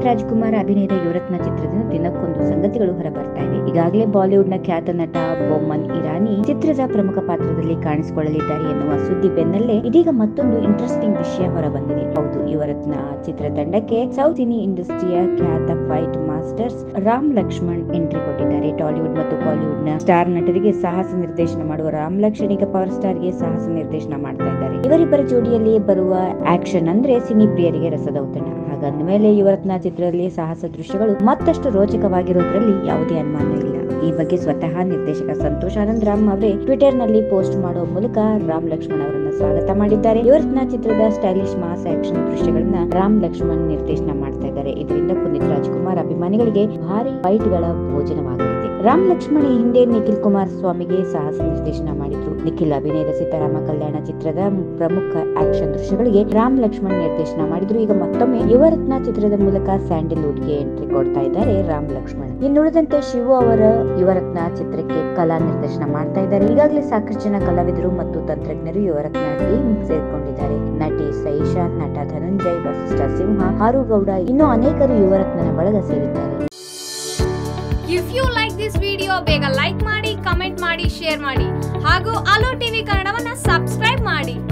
ರಾಜ್ಕುಮಾರ್ ಅಭಿನಯದ ಯುವರತ್ನ ಚಿತ್ರದಿಂದ ದಿನಕ್ಕೊಂದು ಸಂಗತಿಗಳು ಹೊರಬರ್ತಾ ಇವೆ ಈಗಾಗಲೇ ಬಾಲಿವುಡ್ ನ ಖ್ಯಾತ ನಟ ಬೊಮ್ಮನ್ ಇರಾನಿ ಚಿತ್ರದ ಪ್ರಮುಖ ಪಾತ್ರದಲ್ಲಿ ಕಾಣಿಸಿಕೊಳ್ಳಲಿದ್ದಾರೆ ಎನ್ನುವ ಸುದ್ದಿ ಬೆನ್ನಲ್ಲೇ ಇದೀಗ ಮತ್ತೊಂದು ಇಂಟ್ರೆಸ್ಟಿಂಗ್ ವಿಷಯ ಹೊರಬಂದಿದೆ ಹೌದು ಯುವರತ್ನ ಚಿತ್ರತಂಡಕ್ಕೆ ಸೌತ್ ಇಂಡಿ ಇಂಡಸ್ಟ್ರಿಯ ಖ್ಯಾತ fight masters Ram Lakshman entry ಕೊಟ್ಟಿದ್ದಾರೆ ಟಾಲಿವುಡ್ ಮತ್ತು ಬಾಲಿವುಡ್ ನ ಸ್ಟಾರ್ ನಟರಿಗೆ ಸಾಹಸ ನಿರ್ದೇಶನ ಮಾಡುವ ರಾಮ್ ಲಕ್ಷ್ಮಣ್ ಈಗ ಪವರ್ ಸ್ಟಾರ್ ಗೆ ಸಾಹಸ ನಿರ್ದೇಶನ ಮಾಡ್ತಾ ಇದ್ದಾರೆ ಇವರಿಬ್ಬರ ಜೋಡಿಯಲ್ಲಿ ಬರುವ ಆಕ್ಷನ್ ಅಂದ್ರೆ ಸಿನಿ ಪ್ರಿಯರಿಗೆ ರಸದೌತಣ ಹಾಗಂದ ಮೇಲೆ ಯುವರತ್ನ ಚಿತ್ರದಲ್ಲಿ ಸಾಹಸ ದೃಶ್ಯಗಳು ಮತ್ತಷ್ಟು ರೋಚಕವಾಗಿರೋದ್ರಲ್ಲಿ ಯಾವುದೇ ಅನುಮಾನ ಇಲ್ಲ ಈ ಬಗ್ಗೆ ಸ್ವತಃ ನಿರ್ದೇಶಕ ಸಂತೋಷ್ ಆನಂದ್ ರಾಮ್ ಅವರೇ ಟ್ವಿಟರ್ ನಲ್ಲಿ ಪೋಸ್ಟ್ ಮಾಡುವ ಮೂಲಕ ರಾಮ್ ಲಕ್ಷ್ಮಣ್ ಅವರನ್ನ ಸ್ವಾಗತ ಮಾಡಿದ್ದಾರೆ ಯುವರತ್ನ ಚಿತ್ರದ ಸ್ಟೈಲಿಶ್ ಮಾಸ್ ಆಕ್ಷನ್ ದೃಶ್ಯಗಳನ್ನ ರಾಮ್ ಲಕ್ಷ್ಮಣ್ ನಿರ್ದೇಶನ ಮಾಡ್ತಾ ಇದ್ದಾರೆ ಇದರಿಂದ ಪುನೀತ್ ರಾಜ್ಕುಮಾರ್ ಅಭಿಮಾನಿಗಳಿಗೆ ಭಾರಿ ಫೈಟ್ ಗಳ ಭೋಜನವಾಗಲಿದೆ ರಾಮ್ ಲಕ್ಷ್ಮಣ್ ಈ ಹಿಂದೆ ನಿಖಿಲ್ ಕುಮಾರ್ ಸ್ವಾಮಿಗೆ ಸಾಹಸ ನಿರ್ದೇಶನ ಮಾಡಿದ್ರು ನಿಖಿಲ್ ಅಭಿನಯದ ಸೀತಾರಾಮ ಕಲ್ಯಾಣ ಚಿತ್ರದ ಪ್ರಮುಖ ಆಕ್ಷನ್ ದೃಶ್ಯಗಳಿಗೆ ರಾಮ್ ಲಕ್ಷ್ಮಣ್ ನಿರ್ದೇಶನ ಮಾಡಿದ್ರು ಈಗ ಮತ್ತೊಮ್ಮೆ ಯುವರತ್ನ ಚಿತ್ರದ ಮೂಲಕ ಸ್ಯಾಂಡಲ್ವುಡ್ ಗೆ ಎಂಟ್ರಿ ಕೊಡ್ತಾ ಇದ್ದಾರೆ ರಾಮ್ ಲಕ್ಷ್ಮಣ್ ಇನ್ನುಳಿದಂತೆ ಶಿವು ಅವರ ಯುವರತ್ನ ಚಿತ್ರಕ್ಕೆ ಕಲಾ ನಿರ್ದೇಶನ ಮಾಡ್ತಾ ಇದ್ದಾರೆ ಈಗಾಗಲೇ ಸಾಕಷ್ಟು ಜನ ಕಲಾವಿದರು ಮತ್ತು ತಂತ್ರಜ್ಞರು ಯುವರತ್ನ ಟೀಮ್ ಸೇರ್ಕೊಂಡಿದ್ದಾರೆ ನಟಿ ಸೈಶಾ ನಟ ಧನಂಜಯ್ ವಸಿಷ್ಠ ಸಿಂಹ ಹಾರುಗೌಡ ಇನ್ನು ಅನೇಕರು ಯುವರತ್ನನ ಬಳಗ ಸೇರಿದ್ದಾರೆ if you like this video ಬೇಗ ಲೈಕ್ ಮಾಡಿ ಕಮೆಂಟ್ ಮಾಡಿ ಶೇರ್ ಮಾಡಿ ಹಾಗೂ ಅಲೋ ಟಿವಿ ಕನ್ನಡವನ್ನ ಸಬ್ಸ್ಕ್ರೈಬ್ ಮಾಡಿ